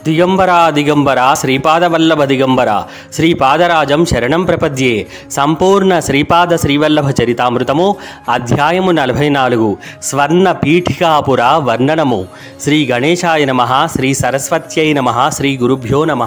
దిగంబరా దిగంబర శ్రీపాదవల్లభ దిగంబర శ్రీపాదరాజం శరణం ప్రపద్యే సంపూర్ణ శ్రీపాద శ్రీవల్లభ చరితామృతము అధ్యాయము నలభై నాలుగు స్వర్ణ పీఠికాపుర వర్ణనము శ్రీ గణేశాయ నమ శ్రీ సరస్వత్యై నమ శ్రీ గురుభ్యో నమ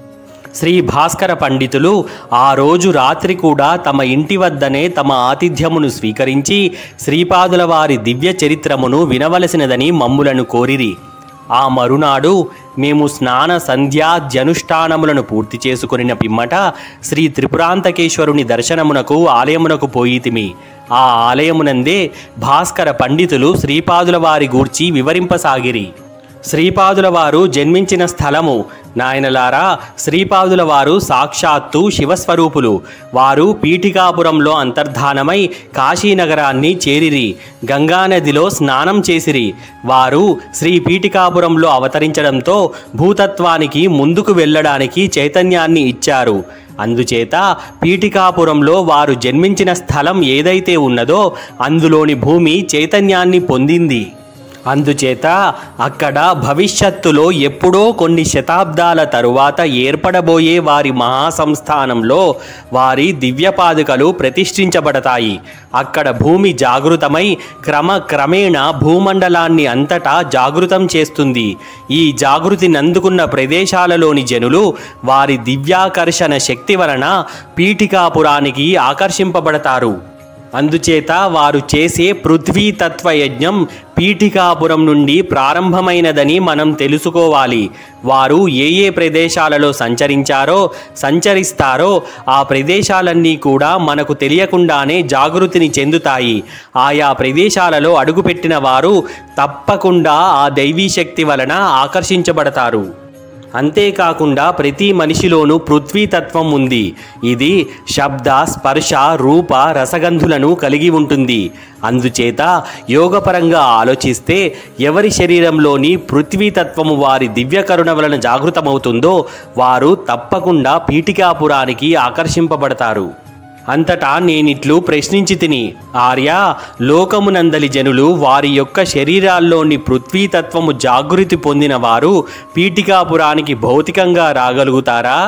శ్రీ భాస్కర పండితులు ఆ రోజు రాత్రి కూడా తమ ఇంటి వద్దనే తమ ఆతిథ్యమును స్వీకరించి శ్రీపాదుల వారి దివ్య చరిత్రమును వినవలసినదని మమ్ములను కోరిరి ఆ మరునాడు మేము స్నాన సంధ్యా జనుష్ఠానములను పూర్తి చేసుకొనిన పిమ్మట శ్రీ త్రిపురాంతకేశ్వరుని దర్శనమునకు ఆలయమునకు పోయితిమి ఆ ఆలయమునందే భాస్కర పండితులు శ్రీపాదుల వారి గూర్చి వివరింపసాగిరి శ్రీపాదుల వారు జన్మించిన స్థలము నాయనలారా శ్రీపాదుల వారు సాక్షాత్తు శివస్వరూపులు వారు పీఠికాపురంలో అంతర్ధానమై కాశీనగరాన్ని చేరిరి గంగానదిలో స్నానం చేసిరి వారు శ్రీ పీఠికాపురంలో అవతరించడంతో భూతత్వానికి ముందుకు వెళ్ళడానికి చైతన్యాన్ని ఇచ్చారు అందుచేత పీఠికాపురంలో వారు జన్మించిన స్థలం ఏదైతే ఉన్నదో అందులోని భూమి చైతన్యాన్ని పొందింది అందుచేత అక్కడ భవిష్యత్తులో ఎప్పుడో కొన్ని శతాబ్దాల తరువాత ఏర్పడబోయే వారి మహాసంస్థానంలో వారి దివ్యపాదుకలు ప్రతిష్ఠించబడతాయి అక్కడ భూమి జాగృతమై క్రమక్రమేణ భూమండలాన్ని అంతటా జాగృతం చేస్తుంది ఈ జాగృతిని అందుకున్న ప్రదేశాలలోని జనులు వారి దివ్యాకర్షణ శక్తి వలన పీఠికాపురానికి ఆకర్షింపబడతారు అందుచేత వారు చేసే పృథ్వీతత్వ యజ్ఞం పీఠికాపురం నుండి ప్రారంభమైనదని మనం తెలుసుకోవాలి వారు ఏ ఏ ప్రదేశాలలో సంచరించారో సంచరిస్తారో ఆ ప్రదేశాలన్నీ కూడా మనకు తెలియకుండానే జాగృతిని చెందుతాయి ఆయా ప్రదేశాలలో అడుగుపెట్టిన వారు తప్పకుండా ఆ దైవీ శక్తి వలన ఆకర్షించబడతారు అంతేకాకుండా ప్రతి మనిషిలోనూ పృథ్వీతత్వం ఉంది ఇది శబ్ద స్పర్శ రూప రసగంధులను కలిగి ఉంటుంది అందుచేత యోగపరంగా ఆలోచిస్తే ఎవరి శరీరంలోని పృథ్వీతత్వము వారి దివ్యకరుణ వలన జాగృతమవుతుందో వారు తప్పకుండా పీఠికాపురానికి ఆకర్షింపబడతారు అంతటా నేనిట్లు ప్రశ్నించి తిని ఆర్య లోకమునందలి జనులు వారి యొక్క శరీరాల్లోని పృథ్వీతత్వము జాగృతి పొందిన వారు పీఠికాపురానికి భౌతికంగా రాగలుగుతారా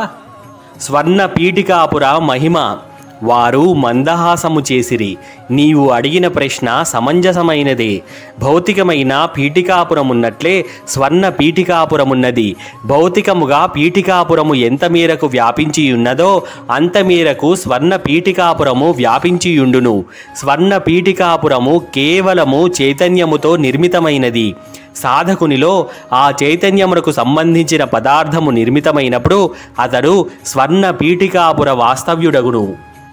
స్వర్ణ పీఠికాపుర మహిమ వారు మందహాసము చేసిరి నీవు అడిగిన ప్రశ్న సమంజసమైనదే భౌతికమైన పీఠికాపురం ఉన్నట్లే స్వర్ణ పీఠికాపురం ఉన్నది భౌతికముగా పీఠికాపురము ఎంత మేరకు వ్యాపించి ఉన్నదో అంత మేరకు స్వర్ణ పీఠికాపురము వ్యాపించియుండును స్వర్ణ పీఠికాపురము కేవలము చైతన్యముతో నిర్మితమైనది సాధకునిలో ఆ చైతన్యమునకు సంబంధించిన పదార్థము నిర్మితమైనప్పుడు అతడు స్వర్ణ పీఠికాపుర వాస్తవ్యుడగును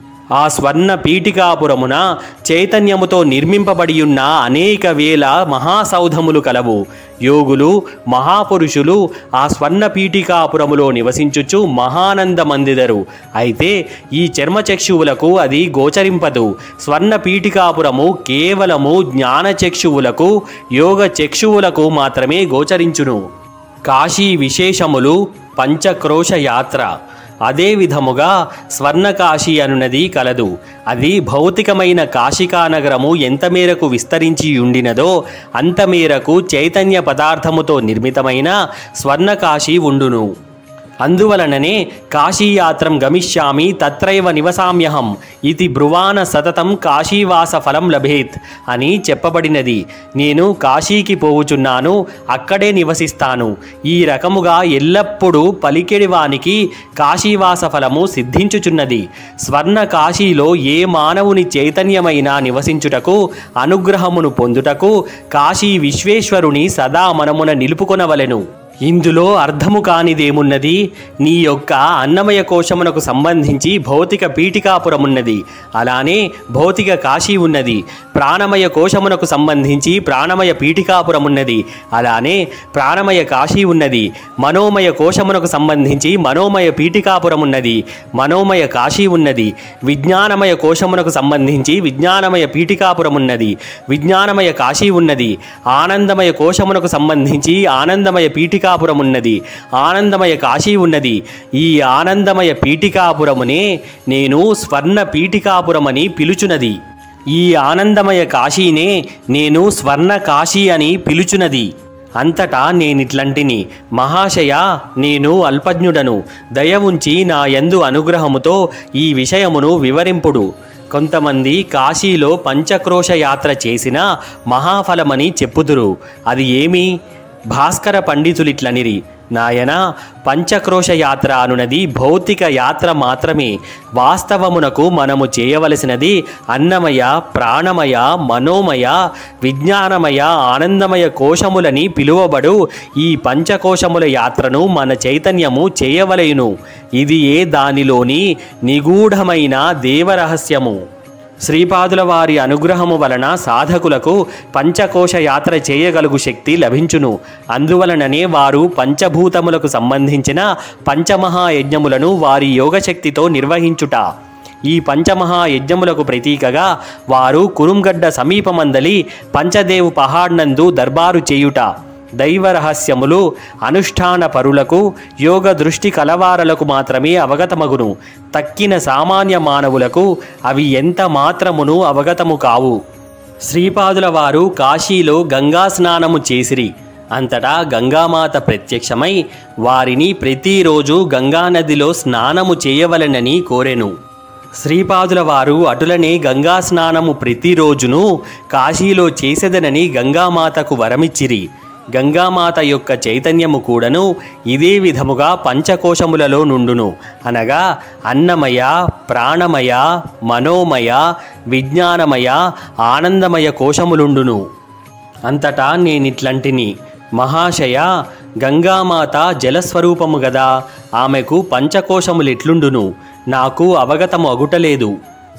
ఆ స్వర్ణ పీఠికాపురమున చైతన్యముతో నిర్మింపబడి ఉన్న అనేక వేల మహాసౌధములు కలవు యోగులు మహాపురుషులు ఆ స్వర్ణ పీఠికాపురములో నివసించుచు మహానంద మందిదరు అయితే ఈ చర్మచక్షువులకు అది గోచరింపదు స్వర్ణ పీఠికాపురము కేవలము జ్ఞానచక్షువులకు యోగ చక్షువులకు మాత్రమే గోచరించును కాశీ విశేషములు పంచక్రోశ యాత్ర అదే విధముగా స్వర్ణకాశి అనునది కలదు అది భౌతికమైన కాశికా నగరము ఎంత మేరకు విస్తరించి ఉండినదో అంత మేరకు చైతన్య పదార్థముతో నిర్మితమైన స్వర్ణకాశి ఉండును అందువలననే కాశీయాత్రం గమిష్యామి తత్రైవ నివసామ్యహం ఇది బ్రువాన సతతం కాశీవాస ఫలం లభేత్ అని చెప్పబడినది నేను కాశీకి పోవుచున్నాను అక్కడే నివసిస్తాను ఈ రకముగా ఎల్లప్పుడూ పలికెడివానికి కాశీవాస ఫలము సిద్ధించుచున్నది స్వర్ణ కాశీలో ఏ మానవుని చైతన్యమైనా నివసించుటకు అనుగ్రహమును పొందుటకు కాశీ విశ్వేశ్వరుని సదా మనమున నిలుపుకొనవలెను ఇందులో అర్థము కానిదేమున్నది నీ యొక్క అన్నమయ కోశమునకు సంబంధించి భౌతిక పీఠికాపురం ఉన్నది అలానే భౌతిక కాశీ ఉన్నది ప్రాణమయ కోశమునకు సంబంధించి ప్రాణమయ పీఠికాపురం ఉన్నది అలానే ప్రాణమయ కాశీ ఉన్నది మనోమయ కోశమునకు సంబంధించి మనోమయ పీఠికాపురం ఉన్నది మనోమయ కాశీ ఉన్నది విజ్ఞానమయ కోశమునకు సంబంధించి విజ్ఞానమయ పీఠికాపురం ఉన్నది విజ్ఞానమయ కాశీ ఉన్నది ఆనందమయ కోశమునకు సంబంధించి ఆనందమయ పీఠికా పీఠికాపురం ఉన్నది ఆనందమయ కాశీ ఉన్నది ఈ ఆనందమయ పీఠికాపురమునే నేను స్వర్ణ పీఠికాపురమని పిలుచునది ఈ ఆనందమయ కాశీనే నేను స్వర్ణ కాశీ అని పిలుచునది అంతటా నేనిట్లంటిని మహాశయ నేను అల్పజ్ఞుడను దయ ఉంచి నా యందు అనుగ్రహముతో ఈ విషయమును వివరింపుడు కొంతమంది కాశీలో పంచక్రోశ యాత్ర చేసిన మహాఫలమని చెప్పుదురు అది ఏమి భాస్కర పండితులిట్లనిరి నాయన పంచక్రోశ యాత్ర అనునది భౌతిక యాత్ర మాత్రమే వాస్తవమునకు మనము చేయవలసినది అన్నమయ ప్రాణమయ మనోమయ విజ్ఞానమయ ఆనందమయ కోశములని పిలువబడు ఈ పంచకోశముల యాత్రను మన చైతన్యము చేయవలయును ఇది ఏ దానిలోని నిగూఢమైన దేవరహస్యము శ్రీపాదుల వారి అనుగ్రహము వలన సాధకులకు పంచకోశ యాత్ర చేయగలుగు శక్తి లభించును అందువలననే వారు పంచభూతములకు సంబంధించిన పంచమహాయజ్ఞములను వారి యోగశక్తితో నిర్వహించుట ఈ పంచమహాయజ్ఞములకు ప్రతీకగా వారు కురుంగడ్డ సమీపమందలి పంచదేవు పహాడ్నందు దర్బారు చేయుట దైవ రహస్యములు అనుష్ఠాన పరులకు యోగ దృష్టి కలవారలకు మాత్రమే అవగతమగును తక్కిన సామాన్య మానవులకు అవి ఎంత మాత్రమును అవగతము కావు శ్రీపాదుల వారు కాశీలో గంగా స్నానము చేసిరి అంతటా గంగామాత ప్రత్యక్షమై వారిని ప్రతిరోజు గంగానదిలో స్నానము చేయవలెనని కోరెను శ్రీపాదుల వారు అటులనే గంగా స్నానము ప్రతిరోజును కాశీలో చేసేదనని గంగామాతకు వరమిచ్చిరి గంగామాత యొక్క చైతన్యము కూడాను ఇదే విధముగా పంచకోశములలో నుండును అనగా అన్నమయ ప్రాణమయ మనోమయ విజ్ఞానమయ ఆనందమయ కోశములుండును అంతటా నేనిట్లంటిని మహాశయ గంగామాత జలస్వరూపము గదా ఆమెకు పంచకోశములెట్లుండును నాకు అవగతము అగుటలేదు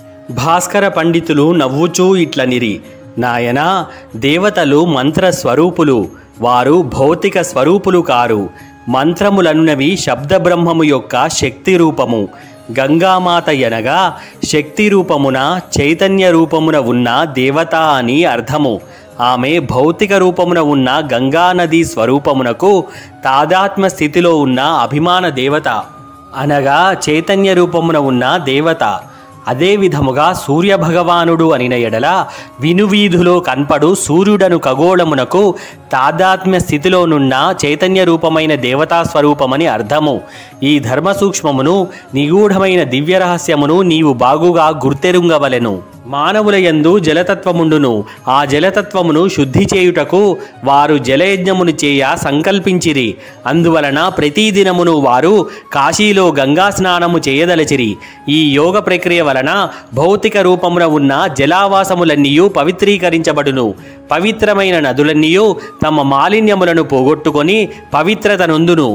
భాస్కర పండితులు నవ్వుచూ ఇట్లనిరి నాయనా దేవతలు మంత్ర స్వరూపులు వారు భౌతిక స్వరూపులు కారు మంత్రములనునవి శబ్దబ్రహ్మము యొక్క శక్తి రూపము గంగామాత అనగా శక్తి రూపమున చైతన్య రూపమున ఉన్న దేవత అని అర్థము ఆమె భౌతిక రూపమున ఉన్న గంగానది స్వరూపమునకు తాదాత్మ స్థితిలో ఉన్న అభిమాన దేవత అనగా చైతన్య రూపమున ఉన్న దేవత అదే విధముగా సూర్యభగవానుడు అనిన ఎడల వినువీధులో కన్పడు సూర్యుడను ఖగోళమునకు తాదాత్మ్య స్థితిలోనున్న చైతన్య రూపమైన దేవతా స్వరూపమని అర్థము ఈ ధర్మ సూక్ష్మమును నిగూఢమైన దివ్య రహస్యమును నీవు బాగుగా గుర్తెరుంగవలెను మానవుల యందు జలతత్వముండును ఆ జలతత్వమును శుద్ధి చేయుటకు వారు జలయజ్ఞమును చేయ సంకల్పించిరి అందువలన ప్రతిదినమును వారు కాశీలో గంగా స్నానము చేయదలచిరి ఈ యోగ ప్రక్రియ వలన భౌతిక రూపమున ఉన్న జలావాసములన్నీయు పవిత్రీకరించబడును పవిత్రమైన నదులన్నీయు తమ మాలిన్యములను పోగొట్టుకొని పవిత్రత నొందును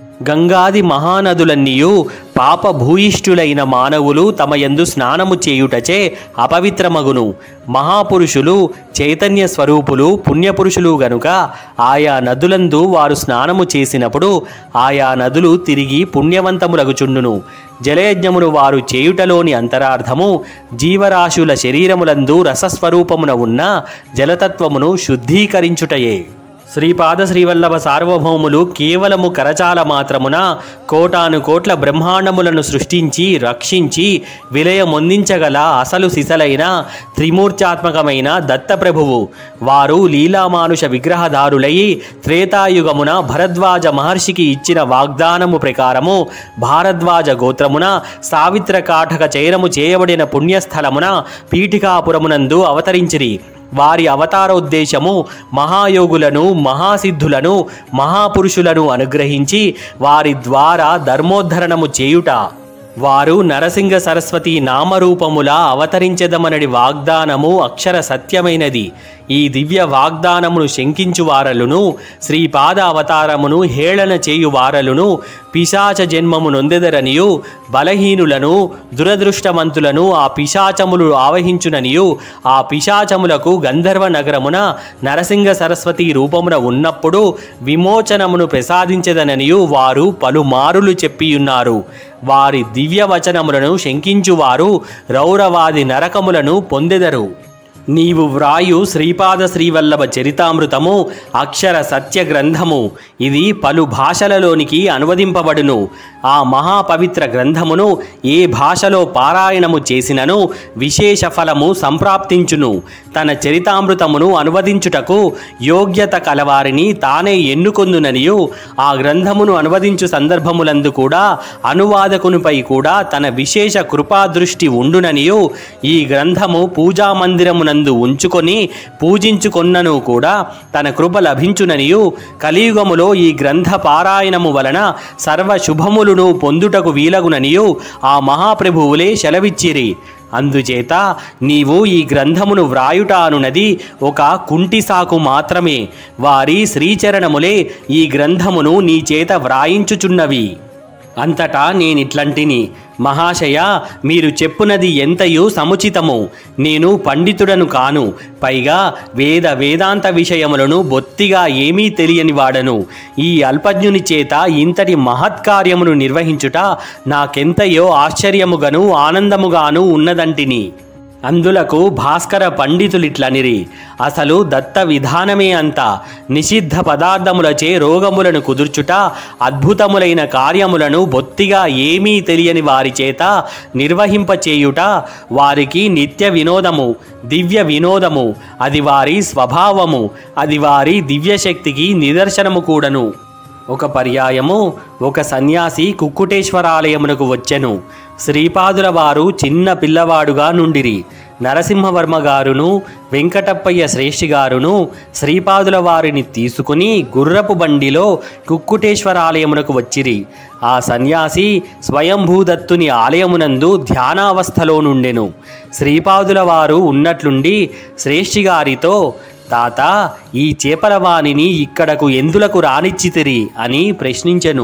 గంగాది మహానదులన్నీయు పాపభూయిష్ఠులైన మానవులు తమ యందు స్నానము చేయుటచే అపవిత్రమగును మహాపురుషులు చైతన్య స్వరూపులు పుణ్యపురుషులు గనుక ఆయా నదులందు వారు స్నానము చేసినప్పుడు ఆయా నదులు తిరిగి పుణ్యవంతములగుచుండును జలయజ్ఞమును వారు చేయుటలోని అంతరార్థము జీవరాశుల శరీరములందు రసస్వరూపమున ఉన్న జలతత్వమును శుద్ధీకరించుటయే శ్రీపాద శ్రీవల్లభ సార్వభౌములు కేవలము కరచాల మాత్రమున కోటాను కోట్ల బ్రహ్మాండములను సృష్టించి రక్షించి విలయమొందించగల అసలు సిసలైన త్రిమూర్త్యాత్మకమైన దత్తప్రభువు వారు లీలామానుష విగ్రహదారులై త్రేతాయుగమున భరద్వాజ మహర్షికి ఇచ్చిన వాగ్దానము ప్రకారము భారద్వాజ గోత్రమున సావిత్ర కాఠక చైనము చేయబడిన పుణ్యస్థలమున పీఠికాపురమునందు అవతరించిరి వారి అవతారోద్దేశము మహాయోగులను మహాసిద్ధులను మహాపురుషులను అనుగ్రహించి వారి ద్వారా ధర్మోద్ధరణము చేయుట వారు నరసింహ సరస్వతి నామరూపముల అవతరించదమనడి వాగ్దానము అక్షర సత్యమైనది ఈ దివ్య వాగ్దానమును శంకించు వారలును శ్రీపాద అవతారమును హేళన చేయు వారలును పిశాచ జన్మము నొందెదరనియు బలహీనులను దురదృష్టవంతులను ఆ పిశాచములు ఆవహించుననియు ఆ పిశాచములకు గంధర్వ నగరమున నరసింహ సరస్వతి రూపమున ఉన్నప్పుడు విమోచనమును ప్రసాదించదననియు వారు పలుమారులు చెప్పియున్నారు వారి దివ్య వచనములను శంకించువారు రౌరవాది నరకములను పొందెదరు నీవు వ్రాయు శ్రీపాద శ్రీవల్లభ చరితామృతము అక్షర సత్య గ్రంథము ఇది పలు భాషలలోనికి అనువదింపబడును ఆ మహాపవిత్ర గ్రంథమును ఏ భాషలో పారాయణము చేసినను విశేష ఫలము సంప్రాప్తించును తన చరితామృతమును అనువదించుటకు యోగ్యత కలవారిని తానే ఎన్నుకొందుననియు ఆ గ్రంథమును అనువదించు సందర్భములందు కూడా అనువాదకునిపై కూడా తన విశేష కృపాదృష్టి ఉండుననియు ఈ గ్రంథము పూజా మందిరమునందు ఉంచుకొని పూజించుకొన్నను కూడా తన కృప లభించుననియు కలియుగములో ఈ గ్రంథ పారాయణము వలన సర్వ శుభములను పొందుటకు వీలగుననియు ఆ మహాప్రభువులే సెలవిచ్చిరి అందుచేత నీవు ఈ గ్రంథమును వ్రాయుట అనునది ఒక కుంటి సాకు మాత్రమే వారి శ్రీచరణములే ఈ గ్రంథమును నీ చేత వ్రాయించుచున్నవి అంతటా నేనిట్లంటిని మహాశయ మీరు చెప్పునది ఎంతయు సముచితము నేను పండితుడను కాను పైగా వేద వేదాంత విషయములను బొత్తిగా ఏమీ తెలియని వాడను ఈ అల్పజ్ఞుని చేత ఇంతటి మహత్కార్యమును నిర్వహించుట నాకెంతయో ఆశ్చర్యముగాను ఆనందముగాను ఉన్నదంటిని అందులకు భాస్కర పండితులిట్లనిరి అసలు దత్త విధానమే అంత నిషిద్ధ పదార్థములచే రోగములను కుదుర్చుట అద్భుతములైన కార్యములను బొత్తిగా ఏమీ తెలియని వారి చేత నిర్వహింపచేయుట వారికి నిత్య వినోదము దివ్య వినోదము అది వారి స్వభావము అది వారి దివ్యశక్తికి నిదర్శనము కూడను ఒక పర్యాయము ఒక సన్యాసి కుక్కుటేశ్వరాలయమునకు వచ్చెను శ్రీపాదుల వారు చిన్న పిల్లవాడుగా నుండిరి నరసింహవర్మ గారును వెంకటప్పయ్య శ్రేష్ఠి గారును శ్రీపాదుల వారిని తీసుకుని గుర్రపు బండిలో కుక్కుటేశ్వరాలయమునకు వచ్చిరి ఆ సన్యాసి స్వయంభూదత్తుని ఆలయమునందు ధ్యానావస్థలో నుండెను శ్రీపాదుల వారు ఉన్నట్లుండి శ్రేష్ఠి గారితో తాత ఈ చేపలవాణిని ఇక్కడకు ఎందులకు రానిచ్చితిరి అని ప్రశ్నించెను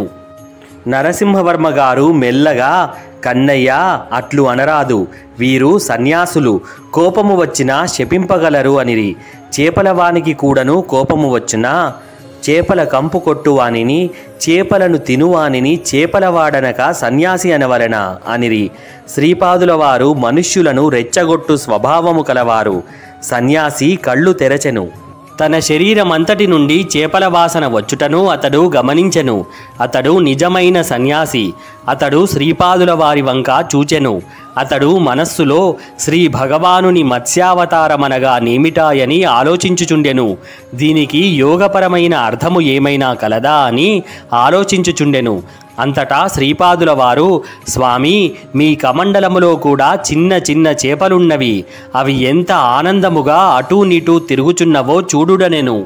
నరసింహవర్మ గారు మెల్లగా కన్నయ్య అట్లు అనరాదు వీరు సన్యాసులు కోపము వచ్చినా శపింపగలరు అనిరి చేపలవానికి కూడాను కోపము వచ్చినా చేపల కంపు కొట్టువానిని చేపలను తినువానిని చేపలవాడనక సన్యాసి అనవలన అనిరి శ్రీపాదుల వారు మనుష్యులను రెచ్చగొట్టు స్వభావము కలవారు సన్యాసి కళ్ళు తెరచెను తన శరీరమంతటి నుండి చేపల వాసన వచ్చుటను అతడు గమనించెను అతడు నిజమైన సన్యాసి అతడు శ్రీపాదుల వారి వంక చూచెను అతడు మనస్సులో శ్రీ భగవానుని మత్స్యావతారమనగా నేమిటాయని ఆలోచించుచుండెను దీనికి యోగపరమైన అర్థము ఏమైనా కలదా అని ఆలోచించుచుండెను అంతటా శ్రీపాదుల వారు స్వామి మీ కమండలములో కూడా చిన్న చిన్న చేపలున్నవి అవి ఎంత ఆనందముగా అటూ నిటూ తిరుగుచున్నవో చూడుడనెను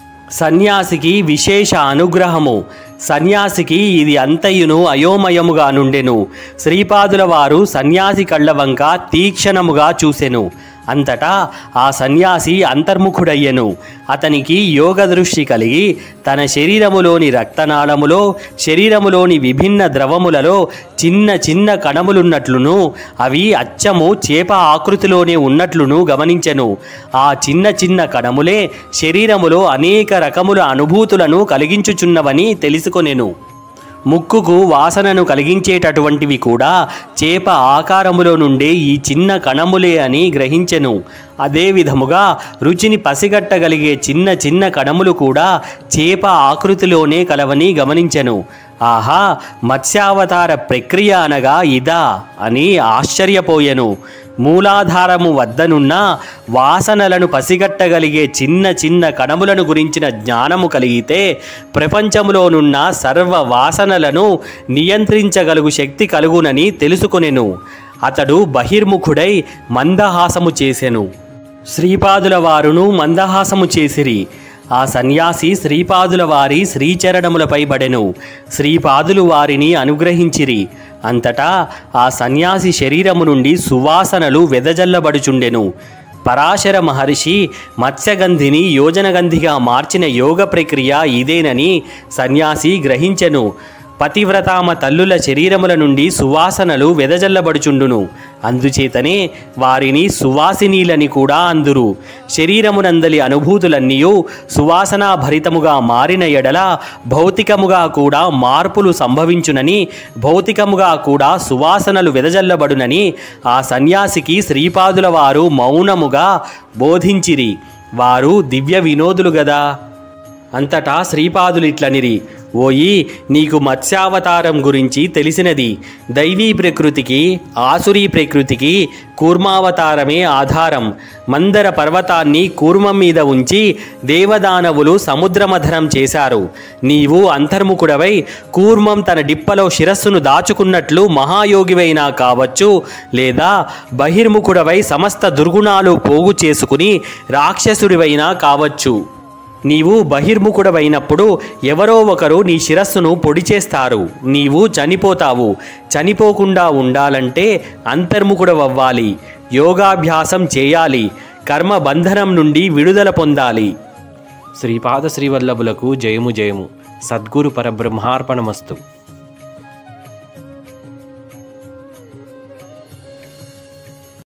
సన్యాసికి విశేష అనుగ్రహము సన్యాసికి ఇది అంతయును అయోమయముగా నుండెను శ్రీపాదుల వారు సన్యాసి కళ్ళ వంక తీక్షణముగా చూసెను అంతటా ఆ సన్యాసి అంతర్ముఖుడయ్యెను అతనికి యోగ దృష్టి కలిగి తన శరీరములోని రక్తనాళములో శరీరములోని విభిన్న ద్రవములలో చిన్న చిన్న కణములున్నట్లును అవి అచ్చము చేప ఆకృతిలోనే ఉన్నట్లును గమనించెను ఆ చిన్న చిన్న కణములే శరీరములో అనేక రకముల అనుభూతులను కలిగించుచున్నవని తెలుసుకొనెను ముక్కుకు వాసనను కలిగించేటటువంటివి కూడా చేప ఆకారములో నుండే ఈ చిన్న కణములే అని గ్రహించెను అదే విధముగా రుచిని పసిగట్టగలిగే చిన్న చిన్న కణములు కూడా చేప ఆకృతిలోనే కలవని గమనించెను ఆహా మత్స్యావతార ప్రక్రియ అనగా ఇదా అని ఆశ్చర్యపోయెను మూలాధారము వద్దనున్న వాసనలను పసిగట్టగలిగే చిన్న చిన్న కణములను గురించిన జ్ఞానము కలిగితే ప్రపంచములోనున్న సర్వ వాసనలను నియంత్రించగలుగు శక్తి కలుగునని తెలుసుకొనెను అతడు బహిర్ముఖుడై మందహాసము చేసెను శ్రీపాదుల వారును మందహాసము చేసిరి ఆ సన్యాసి శ్రీపాదుల వారి శ్రీచరణములపై పడెను శ్రీపాదులు వారిని అనుగ్రహించిరి అంతటా ఆ సన్యాసి శరీరము నుండి సువాసనలు వెదజల్లబడుచుండెను పరాశర మహర్షి మత్స్యగంధిని యోజనగంధిగా మార్చిన యోగ ప్రక్రియ ఇదేనని సన్యాసి గ్రహించెను పతివ్రతామ తల్లుల శరీరముల నుండి సువాసనలు వెదజల్లబడుచుండును అందుచేతనే వారిని సువాసినీలని కూడా అందురు శరీరమునందలి అనుభూతులన్నీయు సువాసనా భరితముగా మారిన ఎడల భౌతికముగా కూడా మార్పులు సంభవించునని భౌతికముగా కూడా సువాసనలు వెదజల్లబడునని ఆ సన్యాసికి శ్రీపాదుల వారు మౌనముగా బోధించిరి వారు దివ్య వినోదులు గదా అంతటా శ్రీపాదులిట్లనిరి ఓయి నీకు మత్స్యావతారం గురించి తెలిసినది దైవీ ప్రకృతికి ఆసురీ ప్రకృతికి కూర్మావతారమే ఆధారం మందర పర్వతాన్ని కూర్మం మీద ఉంచి దేవదానవులు సముద్రమథనం చేశారు నీవు అంతర్ముఖుడవై కూర్మం తన డిప్పలో శిరస్సును దాచుకున్నట్లు మహాయోగివైనా కావచ్చు లేదా బహిర్ముఖుడవై సమస్త దుర్గుణాలు పోగు చేసుకుని రాక్షసుడివైనా కావచ్చు నీవు బహిర్ముఖుడవైనప్పుడు ఎవరో ఒకరు నీ శిరస్సును పొడి చేస్తారు నీవు చనిపోతావు చనిపోకుండా ఉండాలంటే అంతర్ముఖుడవ్వాలి యోగాభ్యాసం చేయాలి కర్మ బంధనం నుండి విడుదల పొందాలి శ్రీపాద శ్రీవల్లభులకు జయము జయము సద్గురు పరబ్రహ్మార్పణమస్తు